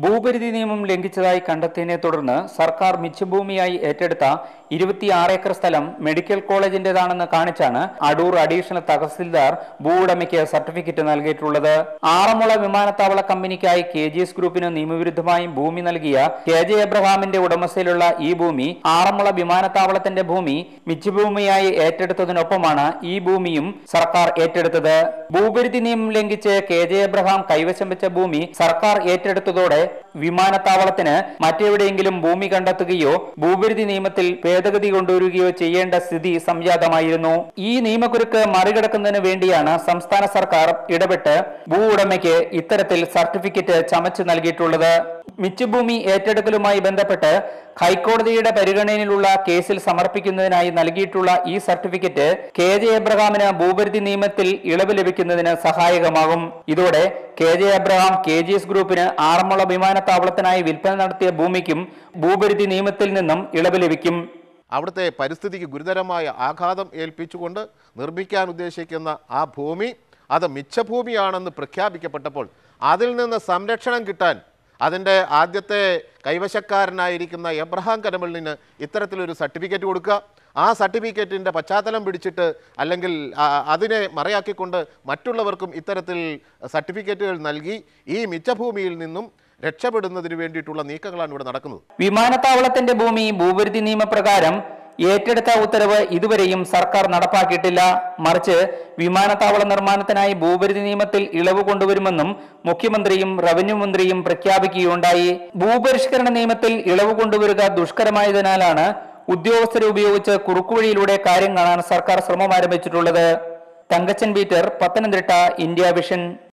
ഭൂപരിധി നിയമം ലംഘിച്ചതായി കണ്ടെത്തിയതിനെ തുടർന്ന് സർക്കാർ മിച്ചഭൂമിയായി ഏറ്റെടുത്ത ഇരുപത്തിയാറ് ഏക്കർ സ്ഥലം മെഡിക്കൽ കോളേജിന്റേതാണെന്ന് കാണിച്ചാണ് അടൂർ അഡീഷണൽ തഹസിൽദാർ ഭൂ ഉടമയ്ക്ക് സർട്ടിഫിക്കറ്റ് നൽകിയിട്ടുള്ളത് ആറന്മുള വിമാനത്താവള കമ്പനിക്കായി കെ ജി എസ് ഗ്രൂപ്പിന് നിയമവിരുദ്ധമായി ഭൂമി നൽകിയ കെ ജെ എബ്രഹാമിന്റെ ഉടമസ്ഥയിലുള്ള ഈ ഭൂമി ആറന്മുള വിമാനത്താവളത്തിന്റെ ഭൂമി മിച്ചഭൂമിയായി ഏറ്റെടുത്തതിനൊപ്പമാണ് ഈ ഭൂമിയും സർക്കാർ ഏറ്റെടുത്തത് ഭൂപരിധി നിയമം ലംഘിച്ച് കെ ജെ എബ്രഹാം കൈവശം വെച്ച ഭൂമി സർക്കാർ ഏറ്റെടുത്തതോടെ വിമാനത്താവളത്തിന് മറ്റെവിടെയെങ്കിലും ഭൂമി കണ്ടെത്തുകയോ ഭൂപരിധി നിയമത്തിൽ ഭേദഗതി കൊണ്ടുവരികയോ ചെയ്യേണ്ട സ്ഥിതി സംജാതമായിരുന്നു ഈ നിയമക്കുരുക്ക് മറികടക്കുന്നതിന് വേണ്ടിയാണ് സംസ്ഥാന സർക്കാർ ഇടപെട്ട് ഭൂ ഉടമയ്ക്ക് ഇത്തരത്തിൽ സർട്ടിഫിക്കറ്റ് ചമച്ചു നൽകിയിട്ടുള്ളത് മിച്ചഭൂമി ഏറ്റെടുക്കലുമായി ബന്ധപ്പെട്ട് ഹൈക്കോടതിയുടെ പരിഗണനയിലുള്ള കേസിൽ സമർപ്പിക്കുന്നതിനായി നൽകിയിട്ടുള്ള ഈ സർട്ടിഫിക്കറ്റ് കെ ജെ എബ്രഹാമിന് ഭൂപരിധി നിയമത്തിൽ ഇളവ് ലഭിക്കുന്നതിന് സഹായകമാകും ഇതോടെ K J Abraham K G S ഗ്രൂപ്പിന് ആറന്മുള വിമാനത്താവളത്തിനായി വിൽപ്പന നടത്തിയ ഭൂമിക്കും ഭൂപരിധി നിയമത്തിൽ നിന്നും ഇളവ് ലഭിക്കും അവിടുത്തെ പരിസ്ഥിതിക്ക് ഗുരുതരമായ ആഘാതം ഏൽപ്പിച്ചുകൊണ്ട് നിർമ്മിക്കാൻ ഉദ്ദേശിക്കുന്ന ആ ഭൂമി അത് മിച്ചഭൂമിയാണെന്ന് പ്രഖ്യാപിക്കപ്പെട്ടപ്പോൾ അതിൽ നിന്ന് സംരക്ഷണം കിട്ടാൻ അതിൻ്റെ ആദ്യത്തെ കൈവശക്കാരനായിരിക്കുന്ന എബ്രഹാം കരമലിന് ഇത്തരത്തിലൊരു സർട്ടിഫിക്കറ്റ് കൊടുക്കുക ആ സർട്ടിഫിക്കറ്റിൻ്റെ പശ്ചാത്തലം പിടിച്ചിട്ട് അല്ലെങ്കിൽ ആ, അതിനെ മറയാക്കിക്കൊണ്ട് മറ്റുള്ളവർക്കും ഇത്തരത്തിൽ സർട്ടിഫിക്കറ്റുകൾ നൽകി ഈ മിച്ചഭൂമിയിൽ നിന്നും രക്ഷപ്പെടുന്നതിന് വേണ്ടിയിട്ടുള്ള നീക്കങ്ങളാണ് ഇവിടെ നടക്കുന്നത് വിമാനത്താവളത്തിന്റെ ഭൂമി ഭൂപരിധി നിയമപ്രകാരം ഏറ്റെടുത്ത ഉത്തരവ് ഇതുവരെയും സർക്കാർ നടപ്പാക്കിയിട്ടില്ല മറിച്ച് വിമാനത്താവള നിർമ്മാണത്തിനായി ഭൂപരിധി നിയമത്തിൽ ഇളവ് കൊണ്ടുവരുമെന്നും മുഖ്യമന്ത്രിയും റവന്യൂ മന്ത്രിയും പ്രഖ്യാപിക്കുകയുണ്ടായി ഭൂപരിഷ്കരണ നിയമത്തിൽ ഇളവ് കൊണ്ടുവരിക ദുഷ്കരമായതിനാലാണ് ഉദ്യോഗസ്ഥരെ ഉപയോഗിച്ച് കുറുക്കുവഴിയിലൂടെ കാര്യം കാണാൻ സർക്കാർ ശ്രമം ആരംഭിച്ചിട്ടുള്ളത് തങ്കച്ചൻ പീറ്റർ പത്തനംതിട്ട ഇന്ത്യ വിഷൻ